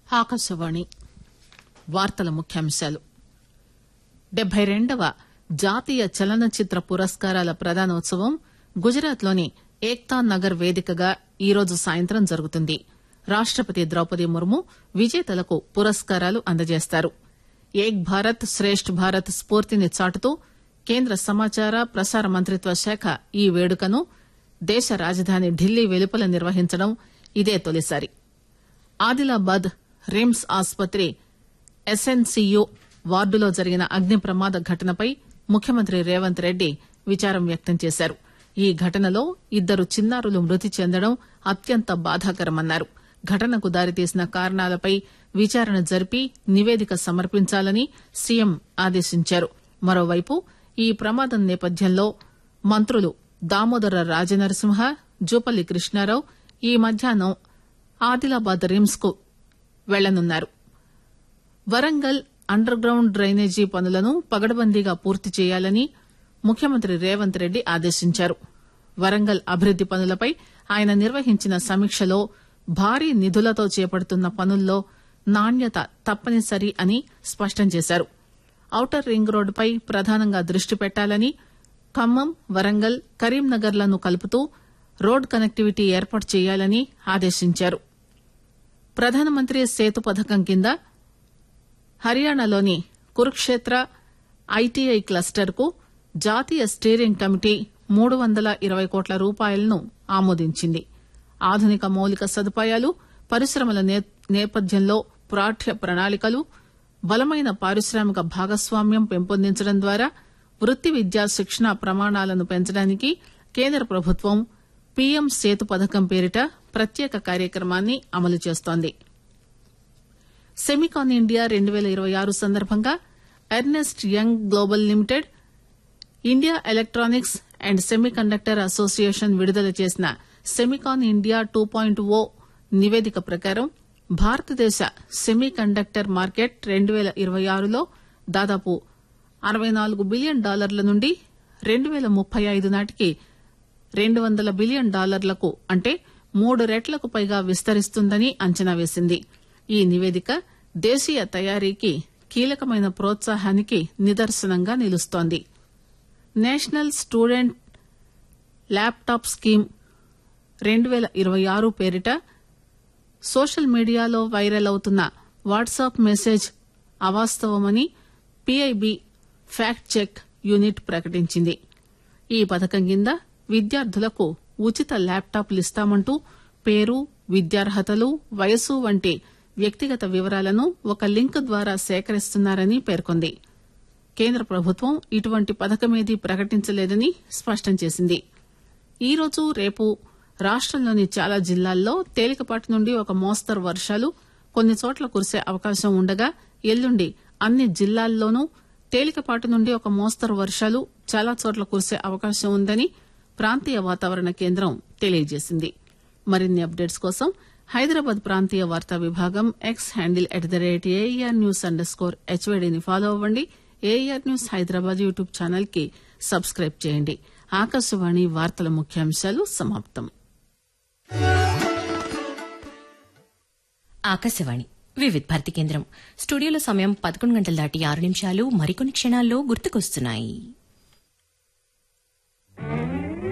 ఆకాశవాణి వార్తల ముఖ్యాంశాలు డెబ్బై రెండవ జాతీయ చలనచిత్ర పురస్కారాల ప్రదానోత్సవం గుజరాత్ లోని ఏక్తా నగర్ వేదికగా ఈరోజు సాయంత్రం జరుగుతుంది రాష్టపతి ద్రౌపది ముర్ము విజేతలకు పురస్కారాలు అందజేస్తారు ఏక్ భారత్ శ్రేష్ట్ భారత్ స్పూర్తిని చాటుతూ కేంద్ర సమాచార ప్రసార మంత్రిత్వ శాఖ ఈ వేడుకను దేశ రాజధాని ఢిల్లీ వెలుపల నిర్వహించడం ఇదే తొలిసారి ఆదిలాబాద్ రిమ్స్ ఆసుపత్రి ఎస్ఎన్సీయూ వార్డులో జరిగిన అగ్ని ప్రమాద ఘటనపై ముఖ్యమంత్రి రేవంత్ రెడ్డి విచారం వ్యక్తం చేశారు ఈ ఘటనలో ఇద్దరు చిన్నారులు మృతి చెందడం అత్యంత బాధాకరమన్నారు ఘటనకు దారితీసిన కారణాలపై విచారణ జరిపి నివేదిక సమర్పించాలని సీఎం ఆదేశించారు మరోవైపు ఈ ప్రమాదం నేపథ్యంలో మంత్రులు దామోదర రాజనరసింహ జూపల్లి కృష్ణారావు ఈ మధ్యాహ్నం ఆదిలాబాద్ రిమ్స్ కు వెళ్లనున్నారు వరంగల్ అండర్ గ్రౌండ్ డ్రైనేజీ పనులను పగడబందీగా పూర్తి చేయాలని ముఖ్యమంత్రి రేవంత్ రెడ్డి ఆదేశించారు వరంగల్ అభివృద్ది పనులపై ఆయన నిర్వహించిన సమీక్షలో భారీ నిధులతో చేపడుతున్న పనుల్లో నాణ్యత తప్పనిసరి అని స్పష్టం చేశారు ఔటర్ రింగ్ రోడ్డుపై ప్రధానంగా దృష్టి పెట్టాలని ఖమ్మం వరంగల్ కరీంనగర్ లను కలుపుతూ రోడ్ కనెక్టివిటీ ఏర్పాటు చేయాలని ఆదేశించారు ప్రధానమంత్రి సేతు పథకం కింద హర్యానాలోని కురుక్షేత్ర ఐటీఐ క్లస్టర్ కు జాతీయ స్టీరింగ్ కమిటీ మూడు వందల ఇరవై కోట్ల రూపాయలను ఆమోదించింది ఆధునిక మౌలిక సదుపాయాలు పరిశ్రమల నేపథ్యంలో పాఠ్య ప్రణాళికలు బలమైన పారిశ్రామిక భాగస్వామ్యం పెంపొందించడం ద్వారా వృత్తి విద్యా శిక్షణ ప్రమాణాలను పెంచడానికి కేంద్ర ప్రభుత్వం పీఎం సేతు పథకం పేరిట ప్రత్యేక కార్యక్రమాన్ని అమలు చేస్తోంది సెమికాన్ ఇండియా రెండు పేల ఇరవై ఆరు సందర్భంగా Ernst Young global limited India electronics and semiconductor association విడుదల చేసిన SEMICON India two point O నివేదిక ప్రకారం భారతదేశ సెమీ కండక్టర్ మార్కెట్ రెండు పేల ఇరవై ఆరులో దాదాపు అరవై నాలుగు బిలియన్ డాలర్ల నుండి రెండు పేల ముప్పై ఐదు నాటికి రెండు వందల బిలియన్ డాలర్లకు అంటే మూడు రెట్లకు పైగా విస్తరిస్తుందని అంచనా వేసింది ఈ నివేదిక దేశీయ తయారీకి కీలకమైన ప్రోత్సాహానికి నిదర్శనంగా నిలుస్తోంది నేషనల్ స్టూడెంట్ ల్యాప్టాప్ స్కీమ్ రెండు పేల ఇరవై ఆరు పేరిట సోషల్ మీడియాలో వైరల్ అవుతున్న వాట్సాప్ మెసేజ్ అవాస్తవమని పీఐబీ ఫ్యాక్ట్ చెక్ యూనిట్ ప్రకటించింది ఈ పథకం కింద విద్యార్థులకు ఉచిత ల్యాప్టాప్లు ఇస్తామంటూ పేరు విద్యార్హతలు వయసు వంటి వ్యక్తిగత వివరాలను ఒక లింక్ ద్వారా సేకరిస్తున్నారని పేర్కొంది కేంద్ర ప్రభుత్వం ఇటువంటి పథకమేదీ ప్రకటించలేదని స్పష్టం చేసింది ఈరోజు రేపు రాష్టంలోని చాలా జిల్లాల్లో తేలికపాటి నుండి ఒక మోస్తరు వర్షాలు కొన్ని చోట్ల కురిసే అవకాశం ఉండగా ఎల్లుండి అన్ని జిల్లాల్లోనూ తేలికపాటి నుండి ఒక మోస్తరు వర్షాలు చాలా చోట్ల కురిసే అవకాశం ఉందని ప్రాంతీయ వాతావరణ కేంద్రం తెలియజేసింది మరిన్ని అప్డేట్స్ కోసం హైదరాబాద్ ప్రాంతీయ వార్తా విభాగం X handle at the rate AR news underscore హెచ్వైడీని ఫాలో అవ్వండి AR news Hyderabad YouTube channel కి సబ్స్క్రైబ్ చేయండి ఆకాశవాణి వార్తల ముఖ్యాంశాలు సమాప్తం ఆకాశవాణి వివిధ్ భారతి కేంద్రం స్టూడియోలో సమయం పదకొండు గంటల దాటి ఆరు నిమిషాలు మరికొన్ని క్షణాల్లో గుర్తుకొస్తున్నాయి